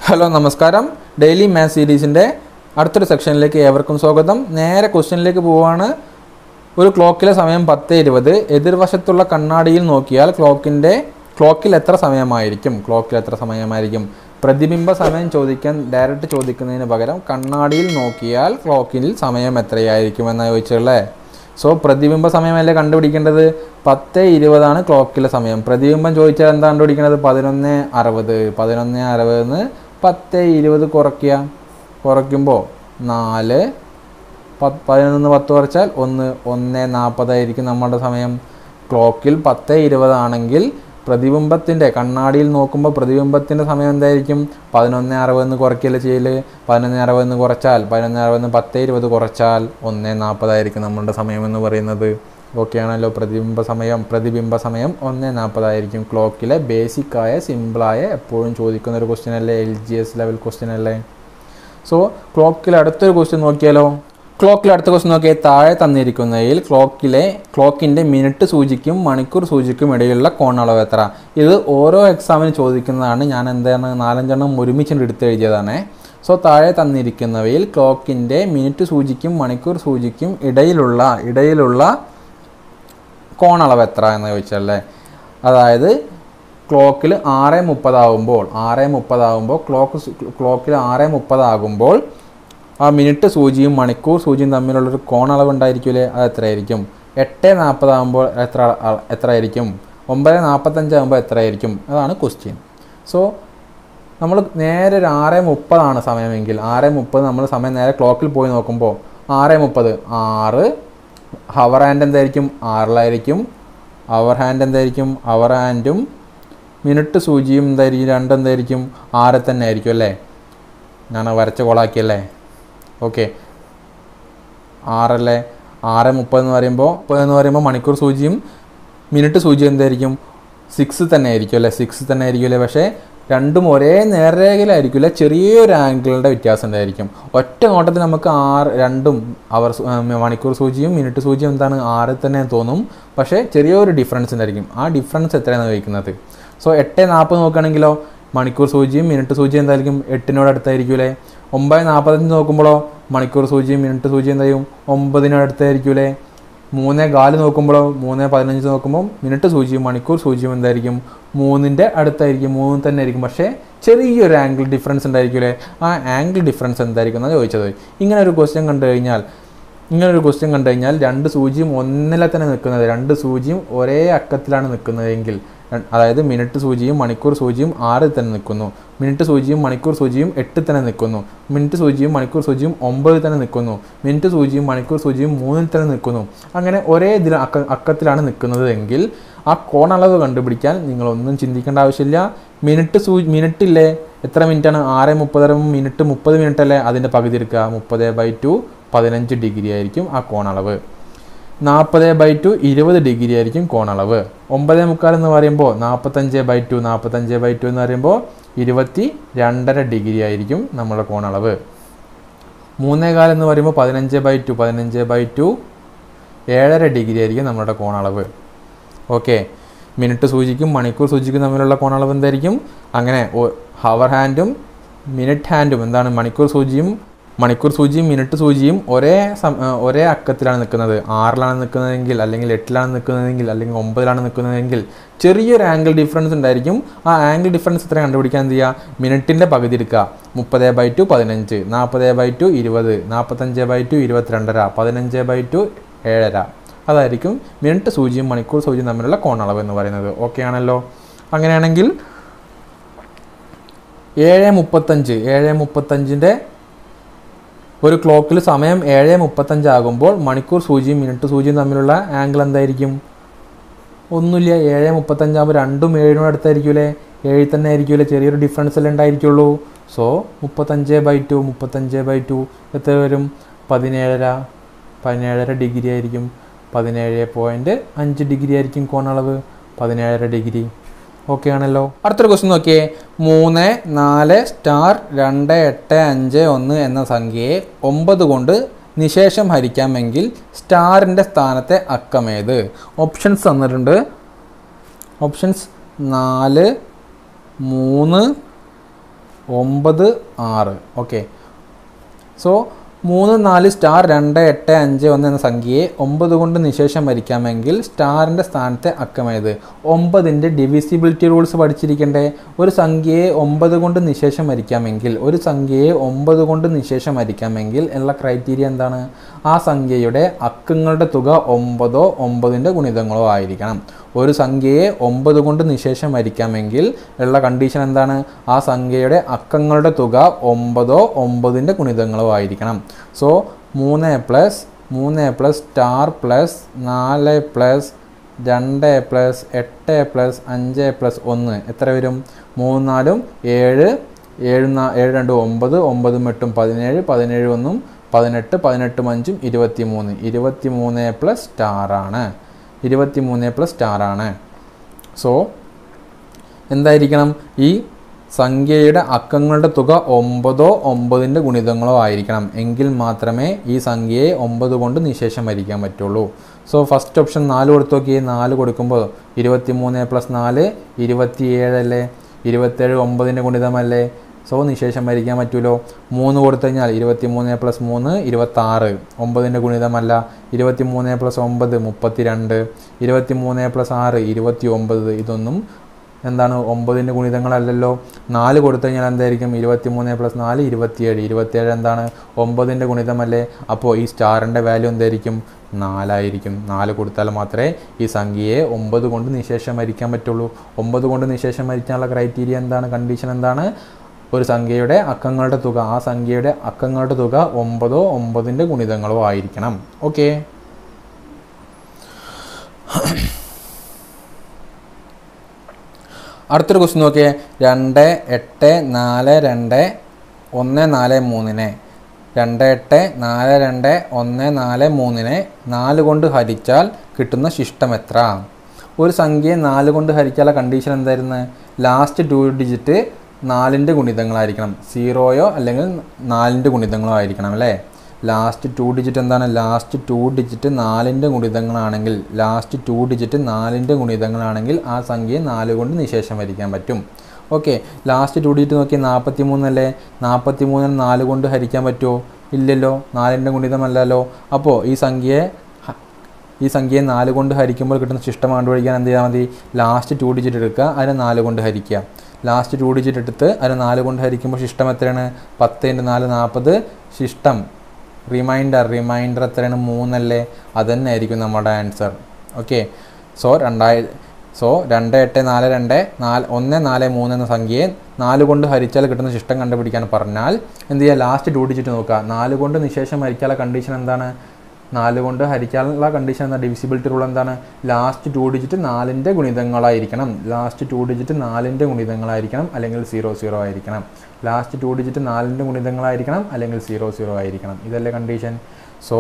hello നമസ്കാരം daily maths സീരീസിൻ്റെ അടുത്തൊരു സെക്ഷനിലേക്ക് ഏവർക്കും സ്വാഗതം നേരെ ക്വസ്റ്റ്യനിലേക്ക് പോവുകയാണ് ഒരു ക്ലോക്കിലെ സമയം പത്ത് ഇരുപത് എതിർവശത്തുള്ള കണ്ണാടിയിൽ നോക്കിയാൽ ക്ലോക്കിൻ്റെ ക്ലോക്കിൽ എത്ര സമയമായിരിക്കും ക്ലോക്കിൽ എത്ര സമയമായിരിക്കും പ്രതിബിംബ സമയം ചോദിക്കാൻ ഡയറക്റ്റ് ചോദിക്കുന്നതിന് പകരം കണ്ണാടിയിൽ നോക്കിയാൽ ക്ലോക്കിൽ സമയം എത്രയായിരിക്കും എന്നാണ് ചോദിച്ചുള്ളേ സോ പ്രതിബിംബ സമയമല്ലേ കണ്ടുപിടിക്കേണ്ടത് പത്ത് ഇരുപതാണ് ക്ലോക്കിലെ സമയം പ്രതിബിംബം ചോദിച്ചാൽ എന്താ കണ്ടുപിടിക്കേണ്ടത് പതിനൊന്ന് അറുപത് പതിനൊന്ന് അറുപതിന്ന് പത്ത് ഇരുപത് കുറയ്ക്കുക കുറയ്ക്കുമ്പോൾ നാല് പത്ത് പതിനൊന്ന് പത്ത് കുറച്ചാൽ ഒന്ന് ഒന്ന് നാൽപ്പതായിരിക്കും നമ്മുടെ സമയം ക്ലോക്കിൽ പത്ത് ഇരുപതാണെങ്കിൽ പ്രതിബിംബത്തിൻ്റെ കണ്ണാടിയിൽ നോക്കുമ്പോൾ പ്രതിബിംബത്തിൻ്റെ സമയം എന്തായിരിക്കും പതിനൊന്ന് അറുപതെന്ന് കുറയ്ക്കല് ചെയ്യൽ പതിനൊന്ന് അറുപതെന്ന് കുറച്ചാൽ പതിനൊന്ന് അറുപതെന്ന് പത്ത് ഇരുപത് കുറച്ചാൽ ഒന്ന് നാൽപ്പതായിരിക്കും നമ്മളുടെ സമയം എന്ന് പറയുന്നത് ഓക്കെ ആണല്ലോ പ്രതിബിംബ സമയം പ്രതിബിംബ സമയം ഒന്ന് നാൽപ്പതായിരിക്കും ക്ലോക്കിലെ ബേസിക്കായ സിമ്പിളായ എപ്പോഴും ചോദിക്കുന്ന ഒരു ക്വസ്റ്റ്യൻ അല്ലേ L G S level question അല്ലേ സോ ക്ലോക്കിൽ അടുത്തൊരു ക്വസ്റ്റ്യൻ നോക്കിയാലോ ക്ലോക്കിൽ അടുത്ത ക്വസ്റ്റ്യൻ നോക്കിയാൽ താഴെ തന്നിരിക്കുന്നതിൽ ക്ലോക്കിലെ ക്ലോക്കിൻ്റെ മിനിറ്റ് സൂചിക്കും മണിക്കൂർ സൂചിക്കും ഇടയിലുള്ള കോണളവ് എത്ര ഇത് ഓരോ എക്സാമിന് ചോദിക്കുന്നതാണ് ഞാൻ എന്താണ് നാലഞ്ചെണ്ണം ഒരുമിച്ച് എടുത്ത് എഴുതിയതാണ് സോ താഴെ തന്നിരിക്കുന്നവയിൽ ക്ലോക്കിൻ്റെ മിനിറ്റ് സൂചിക്കും മണിക്കൂർ സൂചിക്കും ഇടയിലുള്ള ഇടയിലുള്ള കോണളവ് എത്ര എന്ന് ചോദിച്ചല്ലേ അതായത് ക്ലോക്കിൽ ആറ് മുപ്പതാകുമ്പോൾ ആറ് മുപ്പതാകുമ്പോൾ ക്ലോക്ക് ക്ലോക്കിൽ ആറ് മുപ്പതാകുമ്പോൾ ആ മിനിറ്റ് സൂചിയും മണിക്കൂർ സൂചിയും തമ്മിലുള്ളൊരു കോണളവ് ഉണ്ടായിരിക്കില്ലേ അത് എത്രയായിരിക്കും എട്ട് നാൽപ്പതാകുമ്പോൾ എത്ര അ- എത്രയായിരിക്കും ഒമ്പത് നാൽപ്പത്തഞ്ചാകുമ്പോൾ എത്രയായിരിക്കും അതാണ് ക്വസ്റ്റ്യൻ സോ നമ്മൾ നേരെ ഒരു ആറ് മുപ്പതാണ് സമയമെങ്കിൽ ആറ് മുപ്പത് നമ്മൾ സമയം നേരെ ക്ലോക്കിൽ പോയി നോക്കുമ്പോൾ ആറ് മുപ്പത് ആറ് ഹവർ ഹാൻഡ് എന്തായിരിക്കും ആറിലായിരിക്കും അവർ ഹാൻഡ് എന്തായിരിക്കും അവർ ഹാൻഡും മിനിറ്റ് സൂചിയും എന്തായിരിക്കും രണ്ടെന്തായിരിക്കും ആറ് തന്നെ ആയിരിക്കും അല്ലേ ഞാൻ വരച്ച കോളാക്കിയല്ലേ ഓക്കെ ആറല്ലേ ആറ് മുപ്പത് എന്ന് പറയുമ്പോൾ മുപ്പത് എന്ന് പറയുമ്പോൾ മണിക്കൂർ സൂചിയും മിനിറ്റ് സൂചിയും എന്തായിരിക്കും സിക്സ് തന്നെ ആയിരിക്കും അല്ലേ സിക്സ് തന്നെ ആയിരിക്കും അല്ലേ പക്ഷേ രണ്ടും ഒരേ നേർരേഖയിലായിരിക്കില്ല ചെറിയൊരു ആംഗിളിൻ്റെ വ്യത്യാസം ഉണ്ടായിരിക്കും ഒറ്റ നോട്ടത്തിൽ നമുക്ക് ആറ് രണ്ടും അവർ സു- ആ, മണിക്കൂർ സൂചിയും മിനിറ്റ് സൂചിയും എന്താണ് ആറ് തന്നെ തോന്നും പക്ഷേ ചെറിയൊരു ഡിഫറൻസ് ഉണ്ടായിരിക്കും ആ ഡിഫറൻസ് എത്രയാണ് ചോദിക്കുന്നത് സോ എട്ട് നാൽപ്പത് നോക്കുകയാണെങ്കിലോ മണിക്കൂർ സൂചിയും മിനിറ്റ് സൂചിയും എന്തായിരിക്കും എട്ടിനോട് അടുത്തായിരിക്കൂലേ ഒമ്പത് നാൽപ്പത്തഞ്ച് നോക്കുമ്പോഴോ മണിക്കൂർ സൂചിയും മിനിറ്റ് സൂചിയും എന്തായും ഒമ്പതിനോട് അടുത്തായിരിക്കൂലേ മൂന്ന് കാല് നോക്കുമ്പോഴോ മൂന്ന് പതിനഞ്ച് നോക്കുമ്പോൾ മിനിറ്റ് സൂചിയും മണിക്കൂർ സൂചിയും എന്തായിരിക്കും മൂന്നിൻ്റെ അടുത്തായിരിക്കും മൂന്ന് തന്നെ ആയിരിക്കും പക്ഷേ ചെറിയൊരു ആംഗിൾ ഡിഫറൻസ് ഉണ്ടായിരിക്കില്ലേ ആ ആംഗിൾ ഡിഫറൻസ് എന്തായിരിക്കും എന്നാണ് ചോദിച്ചത് ഇങ്ങനെ ഒരു ക്വസ്റ്റ്യൻ കണ്ടു കഴിഞ്ഞാൽ ഇങ്ങനെ ഒരു ക്വസ്റ്റ്യൻ കണ്ടു കഴിഞ്ഞാൽ രണ്ട് സൂചിയും ഒന്നിലെ തന്നെ നിൽക്കുന്നത് രണ്ട് സൂചിയും ഒരേ അക്കത്തിലാണ് നിൽക്കുന്നതെങ്കിൽ ര- അതായത് മിനിറ്റ് സൂചിയും മണിക്കൂർ സൂചിയും ആറിൽ തന്നെ നിൽക്കുന്നു മിനിറ്റ് സൂചിയും മണിക്കൂർ സൂചിയും എട്ടിൽ തന്നെ നിൽക്കുന്നു മിനിറ്റ് സൂചിയും മണിക്കൂർ സൂചിയും ഒമ്പതിൽ തന്നെ നിൽക്കുന്നു മിനിറ്റ് സൂചിയും മണിക്കൂർ സൂചിയും മൂന്നിൽ തന്നെ നിൽക്കുന്നു അങ്ങനെ ഒരേ ഇതിൽ അക്ക അക്കത്തിലാണ് നിൽക്കുന്നത് എങ്കിൽ ആ കോണളവ് കണ്ടുപിടിക്കാൻ നിങ്ങളൊന്നും ചിന്തിക്കേണ്ട ആവശ്യമില്ല മിനിറ്റ് സൂ മിനിറ്റില്ലേ എത്ര മിനിറ്റാണ് ആറ് മുപ്പത് മിനിറ്റ് മുപ്പത് മിനിറ്റ് അല്ലേ അതിൻ്റെ പകുതി എടുക്കുക മുപ്പത് ബൈ ടു പതിനഞ്ച് ഡിഗ്രി ആയിരിക്കും ആ കോണളവ് നാൽപ്പത് ബൈ ടു ഇരുപത് ഡിഗ്രി ആയിരിക്കും കോണളവ് ഒമ്പത് മുക്കാൽ എന്ന് പറയുമ്പോൾ നാൽപ്പത്തഞ്ച് ബൈ ടു നാൽപ്പത്തഞ്ച് ബൈ ടു എന്ന് പറയുമ്പോൾ ഇരുപത്തി രണ്ടര ഡിഗ്രി ആയിരിക്കും നമ്മുടെ കോണളവ് മൂന്നേകാൽ എന്ന് പറയുമ്പോൾ പതിനഞ്ച് ബൈ ടു പതിനഞ്ച് ബൈ ടു ഏഴര ഡിഗ്രി ആയിരിക്കും നമ്മുടെ കോണളവ് ഓക്കെ മിനിറ്റ് സൂചിക്കും മണിക്കൂർ സൂചിക്കും തമ്മിലുള്ള കോണളവ് എന്തായിരിക്കും അങ്ങനെ ഹവർ ഹാൻഡും മിനിറ്റ് ഹാൻഡും എന്താണ് മണിക്കൂർ സൂചിയും മണിക്കൂർ സൂചിയും മിനിറ്റ് സൂചിയും ഒരേ സം- ആ, ഒരേ അക്കത്തിലാണ് നിൽക്കുന്നത് ആറിലാണ് നിൽക്കുന്നതെങ്കിൽ അല്ലെങ്കിൽ എട്ടിലാണ് നിൽക്കുന്നതെങ്കിൽ അല്ലെങ്കിൽ ഒമ്പതിലാണ് നിൽക്കുന്നതെങ്കിൽ ചെറിയൊരു ആംഗിൾ ഡിഫറൻസ് ഉണ്ടായിരിക്കും ആ ആംഗിൾ ഡിഫറൻസ് എത്ര കണ്ടുപിടിക്കാൻ എന്ത് ചെയ്യുക മിനിറ്റിൻ്റെ പകുതി എടുക്കുക മുപ്പത് ബൈ ടു പതിനഞ്ച് നാൽപ്പത് ബൈ ടു ഇരുപത് നാൽപ്പത്തഞ്ച് ബൈ ടു ഇരുപത്തിരണ്ടര പതിനഞ്ച് ബൈ ടു ഏഴര അതായിരിക്കും മിനിറ്റ് സൂചിയും മണിക്കൂർ സൂചിയും തമ്മിലുള്ള കോണളവ് എന്ന് പറയുന്നത് ഓക്കെ ആണല്ലോ അങ്ങനെയാണെങ്കിൽ ഏഴ് മുപ്പത്തഞ്ച് ഏഴ് മുപ്പത്തഞ്ചിൻ്റെ ഒരു ക്ലോക്കിൽ സമയം ഏഴ് മുപ്പത്തഞ്ചാകുമ്പോൾ മണിക്കൂർ സൂചിയും മിനിറ്റ് സൂചിയും തമ്മിലുള്ള ആംഗിൾ എന്തായിരിക്കും ഒന്നുമില്ല ഏഴ് മുപ്പത്തഞ്ചാകുമ്പോൾ രണ്ടും ഏഴിനോട് അടുത്തായിരിക്കൂലേ ഏഴിൽ തന്നെ ആയിരിക്കൂലേ ചെറിയൊരു ഡിഫറൻസ് അല്ലേ ഉണ്ടായിരിക്കുള്ളൂ സോ മുപ്പത്തഞ്ച് ബൈ ടു മുപ്പത്തഞ്ച് ബൈ ടു എത്ര വരും പതിനേഴര പതിനേഴര ഡിഗ്രി ആയിരിക്കും പതിനേഴ് പോയിൻറ്റ് അഞ്ച് ഡിഗ്രി ആയിരിക്കും കോണളവ് പതിനേഴര ഡിഗ്രി ഓക്കെ ആണല്ലോ അടുത്തൊരു ക്വസ്റ്റ്യൻ നോക്കിയേ മൂന്ന് നാല് സ്റ്റാർ രണ്ട് എട്ട് അഞ്ച് ഒന്ന് എന്ന സംഖ്യയെ ഒമ്പത് കൊണ്ട് നിശേഷം ഹരിക്കാമെങ്കിൽ സ്റ്റാറിൻ്റെ സ്ഥാനത്തെ അക്കമേത് ഓപ്ഷൻസ് തന്നിട്ടുണ്ട് ഓപ്ഷൻസ് നാല് മൂന്ന് ഒമ്പത് ആറ് ഓക്കെ സോ മൂന്ന് നാല് സ്റ്റാർ രണ്ട് എട്ട് അഞ്ച് ഒന്ന് എന്ന സംഖ്യയെ ഒമ്പത് കൊണ്ട് നിശേഷം വരിക്കാമെങ്കിൽ സ്റ്റാറിൻ്റെ സ്ഥാനത്തെ അക്കമേത് ഒമ്പതിൻ്റെ ഡിവിസിബിലിറ്റി റൂൾസ് പഠിച്ചിരിക്കണ്ടേ ഒരു സംഖ്യയെ ഒമ്പത് കൊണ്ട് നിശേഷം വരിക്കാമെങ്കിൽ ഒരു സംഖ്യയെ ഒമ്പത് കൊണ്ട് നിശേഷം വരിക്കാമെങ്കിൽ ഉള്ള ക്രൈറ്റീരിയ എന്താണ് ആ സംഖ്യയുടെ അക്കങ്ങളുടെ തുക ഒമ്പതോ ഒമ്പതിൻ്റെ ഗുണിതങ്ങളോ ആയിരിക്കണം ഒരു സംഖ്യയെ ഒമ്പത് കൊണ്ട് നിശേഷം വരിക്കാമെങ്കിൽ ഉള്ള കണ്ടീഷൻ എന്താണ് ആ സംഖ്യയുടെ അക്കങ്ങളുടെ തുക ഒമ്പതോ ഒമ്പതിൻ്റെ ഗുണിതങ്ങളോ ആയിരിക്കണം സോ മൂന്ന് പ്ലസ് മൂന്ന് പ്ലസ് സ്റ്റാർ പ്ലസ് നാല് പ്ലസ് രണ്ട് പ്ലസ് എട്ട് പ്ലസ് അഞ്ച് പ്ലസ് ഒന്ന് എത്ര വരും മൂന്നാലും ഏഴ് ഏഴ് നാ ഏഴ് രണ്ട് ഒമ്പത് ഒമ്പതും എട്ടും പതിനേഴ് പതിനേഴ് ഒന്നും പതിനെട്ട് പതിനെട്ടും അഞ്ചും ഇരുപത്തി മൂന്ന് ഇരുപത്തി മൂന്ന് പ്ലസ് സ്റ്റാറാണ് ഇരുപത്തി മൂന്ന് പ്ലസ് സ്റ്റാറാണ് സോ എന്തായിരിക്കണം ഈ സംഖ്യയുടെ അക്കങ്ങളുടെ തുക ഒമ്പതോ ഒമ്പതിൻ്റെ ഗുണിതങ്ങളോ ആയിരിക്കണം എങ്കിൽ മാത്രമേ ഈ സംഖ്യയെ ഒമ്പത് കൊണ്ട് നിശേഷം വരിക്കാൻ പറ്റുള്ളൂ സോ ഫസ്റ്റ് ഓപ്ഷൻ നാല് കൊടുത്ത് നോക്കിയേ നാല് കൊടുക്കുമ്പോൾ ഇരുപത്തി മൂന്ന് പ്ലസ് നാല് ഇരുപത്തിയേഴല്ലേ ഇരുപത്തേഴ് ഒമ്പതിൻ്റെ ഗുണിതമല്ലേ സോ നിശേഷം വരിക്കാൻ പറ്റുമല്ലോ മൂന്ന് കൊടുത്തു കഴിഞ്ഞാൽ ഇരുപത്തി മൂന്ന് പ്ലസ് മൂന്ന് ഇരുപത്താറ് ഒമ്പതിൻ്റെ ഗുണിതമല്ല ഇരുപത്തി മൂന്ന് പ്ലസ് ഒമ്പത് മുപ്പത്തി രണ്ട് ഇരുപത്തി മൂന്ന് പ്ലസ് ആറ് ഇരുപത്തി ഒമ്പത് ഇതൊന്നും എന്താണ് ഒമ്പതിൻ്റെ ഗുണിതങ്ങളല്ലല്ലോ നാല് കൊടുത്തു കഴിഞ്ഞാൽ എന്തായിരിക്കും ഇരുപത്തി മൂന്ന് പ്ലസ് നാല് ഇരുപത്തിയേഴ് ഇരുപത്തിയേഴ് എന്താണ് ഒമ്പതിൻ്റെ ഗുണിതമല്ലേ അപ്പോൾ ഈ സ്റ്റാറിൻ്റെ വാല്യൂ എന്തായിരിക്കും നാലായിരിക്കും നാല് കൊടുത്താൽ മാത്രമേ ഈ സംഖ്യയെ ഒമ്പത് കൊണ്ട് നിശേഷം വരിക്കാൻ പറ്റുള്ളൂ ഒമ്പത് കൊണ്ട് നിശേഷം വരിക്കാനുള്ള ക്രൈറ്റീരിയ എന്താണ് കണ്ടീഷൻ എന്താണ് ഒരു സംഖ്യയുടെ അക്കങ്ങളുടെ തുക ആ സംഖ്യയുടെ അക്കങ്ങളുടെ തുക ഒമ്പതോ ഒമ്പതിൻ്റെ ഗുണിതങ്ങളോ ആയിരിക്കണം ഓക്കെ അടുത്തൊരു ക്വസ്റ്റ്യൻ നോക്കിയേ രണ്ട് എട്ട് നാല് രണ്ട് ഒന്ന് നാല് മൂന്നിനെ രണ്ട് എട്ട് നാല് രണ്ട് ഒന്ന് നാല് മൂന്നിനെ നാല് കൊണ്ട് ഹരിച്ചാൽ കിട്ടുന്ന ശിഷ്ടം എത്ര ഒരു സംഖ്യയെ നാല് കൊണ്ട് ഹരിക്കാനുള്ള കണ്ടീഷൻ എന്തായിരുന്നു ലാസ്റ്റ് ടു ഡിജിറ്റ് നാലിൻ്റെ ഗുണിതങ്ങളായിരിക്കണം സീറോയോ അല്ലെങ്കിൽ നാലിൻ്റെ ഗുണിതങ്ങളോ ആയിരിക്കണം അല്ലേ ലാസ്റ്റ് ടു ഡിജിറ്റ് എന്താണ് ലാസ്റ്റ് ടു ഡിജിറ്റ് നാലിൻ്റെ ഗുണിതങ്ങളാണെങ്കിൽ ലാസ്റ്റ് ടു ഡിജിറ്റ് നാലിൻ്റെ ഗുണിതങ്ങളാണെങ്കിൽ ആ സംഖ്യയെ നാല് കൊണ്ട് നിശേഷം വരിക്കാൻ പറ്റും ഓക്കെ ലാസ്റ്റ് ടു ഡിജിറ്റ് നോക്കി നാൽപ്പത്തി മൂന്നല്ലേ നാൽപ്പത്തി മൂന്നിന് നാല് കൊണ്ട് ഹരിക്കാൻ പറ്റുമോ ഇല്ലല്ലോ നാലിൻ്റെ ഗുണിതമല്ലല്ലോ അപ്പോൾ ഈ സംഖ്യയെ ഹ- ഈ സംഖ്യയെ നാല് കൊണ്ട് ഹരിക്കുമ്പോൾ കിട്ടുന്ന ശിഷ്ടം കണ്ടുപിടിക്കാൻ എന്ത് ചെയ്താൽ മതി ലാസ്റ്റ് ടു ഡിജിറ്റ് എടുക്കുക അതിനെ നാല് കൊണ്ട് ഹരിക്കുക ലാസ്റ്റ് ടു ഡിജിറ്റ് എടുത്ത് അതിനെ നാല് കൊണ്ട് ഹരിക്കുമ്പോൾ ശിഷ്ടം എത്രയാണ് പത്ത് ഇൻറ്റു നാല് നാൽപ്പത് ശിഷ്ടം റിമൈൻഡർ റിമൈൻഡർ എത്രയാണ് മൂന്നല്ലേ അത് തന്നെ ആയിരിക്കും നമ്മുടെ ആൻസർ ഓക്കെ സോ രണ്ടായി സോ രണ്ട് എട്ട് നാല് രണ്ട് നാല് ഒന്ന് നാല് മൂന്ന് എന്ന സംഖ്യയെ നാല് കൊണ്ട് ഹരിച്ചാൽ കിട്ടുന്ന ശിഷ്ടം കണ്ടുപിടിക്കാൻ പറഞ്ഞാൽ എന്ത് ചെയ്യുക ലാസ്റ്റ് ടു ഡിജിറ്റ് നോക്കുക നാല് കൊണ്ട് നിശേഷം ഹരിക്കാനുള്ള കണ്ടീഷൻ എന്താണ് നാല് കൊണ്ട് ഹരിക്കാനുള്ള കണ്ടീഷൻ എന്താ ഡിവിസിബിലിറ്റി റൂൾ എന്താണ് ലാസ്റ്റ് ടു ഡിജിറ്റ് നാലിൻ്റെ ഗുണിതങ്ങളായിരിക്കണം ലാസ്റ്റ് ടു ഡിജിറ്റ് നാലിൻ്റെ ഗുണിതങ്ങളായിരിക്കണം അല്ലെങ്കിൽ സീറോ സീറോ ആയിരിക്കണം ലാസ്റ്റ് ടു ഡിജിറ്റ് നാലിൻ്റെ ഗുണിതങ്ങളായിരിക്കണം അല്ലെങ്കിൽ സീറോ സീറോ ആയിരിക്കണം ഇതല്ലേ കണ്ടീഷൻ സോ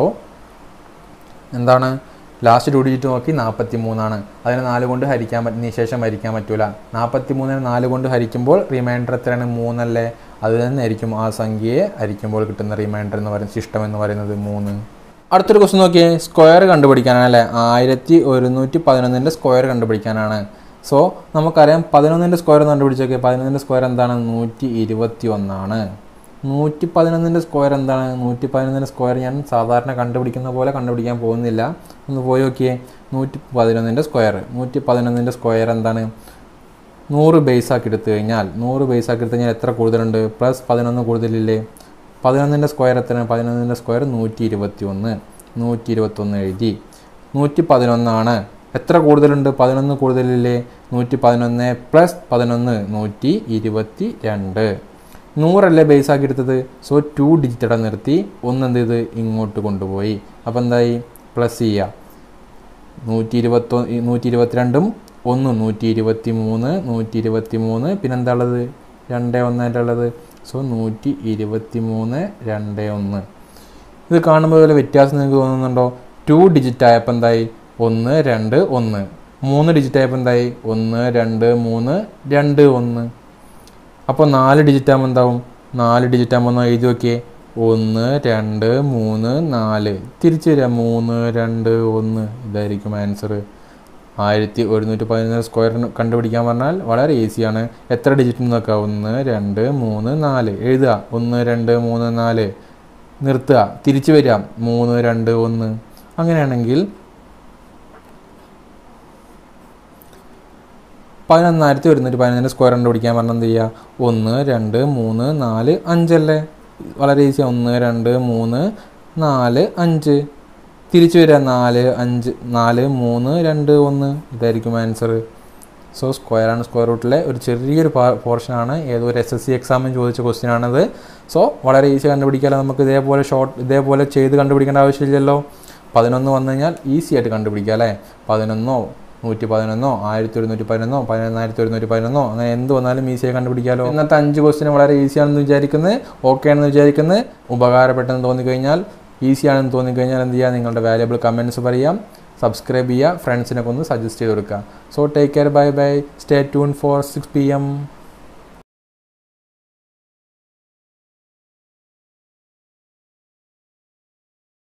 എന്താണ് ലാസ്റ്റ് ടു ഡിജിറ്റ് നോക്കി നാൽപ്പത്തി മൂന്നാണ് അതിനെ നാല് കൊണ്ട് ഹരിക്കാൻ പറ്റുന്ന ശേഷം ഹരിക്കാൻ പറ്റൂല നാൽപ്പത്തി മൂന്നിന് നാല് കൊണ്ട് ഹരിക്കുമ്പോൾ റിമൈൻഡർ എത്രയാണ് മൂന്നല്ലേ അത് തന്നെ ആയിരിക്കും ആ സംഖ്യയെ ഹരിക്കുമ്പോൾ കിട്ടുന്ന റിമൈൻഡർ എന്ന് പറയുന്നത് ശിഷ്ടം എന്ന് പറയുന്നത് മൂന്ന് അടുത്തൊരു ക്വസ്റ്റ്യൻ നോക്കിയേ സ്ക്വയർ കണ്ടുപിടിക്കാനാണ് അല്ലേ ആയിരത്തി ഒരുന്നൂറ്റി പതിനൊന്നിൻ്റെ സ്ക്വയർ കണ്ടുപിടിക്കാനാണ് സോ നമുക്കറിയാം പതിനൊന്നിൻ്റെ സ്ക്വയർ എന്ന് കണ്ടുപിടിച്ചോക്കെ പതിനൊന്നിൻ്റെ സ്ക്വയർ എന്താണ് നൂറ്റി ഇരുപത്തി ഒന്നാണ് നൂറ്റി പതിനൊന്നിൻ്റെ സ്ക്വയർ എന്താണ് നൂറ്റി പതിനൊന്നിൻ്റെ സ്ക്വയർ ഞാൻ സാധാരണ കണ്ടുപിടിക്കുന്ന പോലെ കണ്ടുപിടിക്കാൻ പോകുന്നില്ല ഒന്ന് പോയി നോക്കിയേ നൂറ്റി പതിനൊന്നിൻ്റെ സ്ക്വയർ നൂറ്റി പതിനൊന്നിൻ്റെ സ്ക്വയർ എന്താണ് നൂറ് ബേസ് ആക്കി എടുത്തു കഴിഞ്ഞാൽ നൂറ് ബേസ് ആക്കി എടുത്തു കഴിഞ്ഞാൽ എത്ര കൂടുതലുണ്ട് പ്ലസ് പതിനൊന്ന് കൂടുതലില്ലേ പതിനൊന്നിൻ്റെ സ്ക്വയർ എത്രയാണ് പതിനൊന്നിൻ്റെ സ്ക്വയർ നൂറ്റി ഇരുപത്തി ഒന്ന് നൂറ്റി ഇരുപത്തൊന്ന് എഴുതി നൂറ്റി പതിനൊന്നാണ് എത്ര കൂടുതലുണ്ട് പതിനൊന്ന് കൂടുതലില്ലേ നൂറ്റി പതിനൊന്ന് പ്ലസ് പതിനൊന്ന് നൂറ്റി ഇരുപത്തി രണ്ട് നൂറല്ലേ ബേസ് ആക്കി എടുത്തത് സോ ടു ഡിജിറ്റ് ഇടം നിർത്തി ഒന്ന് എന്ത് ചെയ്ത് ഇങ്ങോട്ട് കൊണ്ടുപോയി അപ്പോൾ എന്തായി പ്ലസ് ചെയ്യുക നൂറ്റി ഇരുപത്തൊ നൂറ്റി ഇരുപത്തിരണ്ടും ഒന്ന് നൂറ്റി ഇരുപത്തി മൂന്ന് നൂറ്റി ഇരുപത്തി മൂന്ന് പിന്നെന്താ ഉള്ളത് രണ്ട് ഒന്നായിട്ട് ഉള്ളത് സോ നൂറ്റി ഇരുപത്തി മൂന്ന് രണ്ട് ഒന്ന് ഇത് കാണുമ്പോൾ വല്ല വ്യത്യാസം നിങ്ങൾക്ക് തോന്നുന്നുണ്ടോ ടു ഡിജിറ്റ് ആയപ്പോൾ എന്തായി ഒന്ന് രണ്ട് ഒന്ന് മൂന്ന് ഡിജിറ്റ് ആയപ്പോൾ എന്തായി ഒന്ന് രണ്ട് മൂന്ന് രണ്ട് ഒന്ന് അപ്പോൾ നാല് ഡിജിറ്റ് ആകുമ്പോൾ എന്താവും നാല് ഡിജിറ്റ് ആകുമ്പോൾ ഒന്ന് എഴുതി നോക്കിയേ ഒന്ന് രണ്ട് മൂന്ന് നാല് തിരിച്ചു വരിക മൂന്ന് രണ്ട് ഒന്ന് ഇതായിരിക്കും ആൻസർ ആയിരത്തി ഒരുന്നൂറ്റി പതിനൊന്ന് സ്ക്വയർ കണ്ടുപിടിക്കാൻ പറഞ്ഞാൽ വളരെ ഈസിയാണ് എത്ര ഡിജിറ്റ് നോക്കുക ഒന്ന് രണ്ട് മൂന്ന് നാല് എഴുതുക ഒന്ന് രണ്ട് മൂന്ന് നാല് നിർത്തുക തിരിച്ചു വരിക മൂന്ന് രണ്ട് ഒന്ന് അങ്ങനെയാണെങ്കിൽ പതിനൊന്നായിരത്തി ഒരുന്നൂറ്റി പതിനൊന്നിൻ്റെ സ്ക്വയർ കണ്ടുപിടിക്കാൻ പറഞ്ഞാൽ എന്ത് ചെയ്യുക ഒന്ന് രണ്ട് മൂന്ന് നാല് അഞ്ചല്ലേ വളരെ ഈസി ഒന്ന് രണ്ട് മൂന്ന് നാല് അഞ്ച് തിരിച്ചു വരിക നാല് അഞ്ച് നാല് മൂന്ന് രണ്ട് ഒന്ന് ഇതായിരിക്കും ആൻസർ സോ സ്ക്വയർ ആണ് സ്ക്വയർ റൂട്ടിലെ ഒരു ചെറിയൊരു പോർഷനാണ് ഏതോ ഒരു എസ് എസ് സി എക്സാമിന് ചോദിച്ച ക്വസ്റ്റ്യൻ ആണത് സോ വളരെ ഈസി കണ്ടുപിടിക്കാമല്ലോ നമുക്ക് ഇതേപോലെ ഷോർട്ട് ഇതേപോലെ ചെയ്ത് കണ്ടുപിടിക്കേണ്ട ആവശ്യമില്ലല്ലോ പതിനൊന്ന് വന്നു കഴിഞ്ഞാൽ ഈസി ആയിട്ട് കണ്ടുപിടിക്കാം അല്ലേ പതിനൊന്നോ നൂറ്റി പതിനൊന്നോ ആയിരത്തി ഒരുന്നൂറ്റി പതിനൊന്നോ പതിനൊന്നായിരത്തി ഒരുന്നൂറ്റി പതിനൊന്നോ അങ്ങനെ എന്ത് വന്നാലും ഈസിയായി കണ്ടുപിടിക്കാമല്ലോ ഇന്നത്തെ അഞ്ച് ക്വസ്റ്റിന് വളരെ ഈസിയാണെന്ന് വിചാരിക്കുന്നത് ഓക്കെ ആണെന്ന് വിചാരിക്കുന്നത് ഉപകാരപ്പെട്ടെന്ന് തോന്നിക്കഴിഞ്ഞാൽ ഈസിയാണെന്ന് തോന്നിക്കഴിഞ്ഞാൽ എന്ത് ചെയ്യുക നിങ്ങളുടെ വാല്യബിൾ കമൻറ്റ്സ് പറയാം സബ്സ്ക്രൈബ് ചെയ്യുക ഫ്രണ്ട്സിനൊക്കെ ഒന്ന് സജസ്റ്റ് ചെയ്ത് കൊടുക്കുക so take care bye bye stay tune for six P M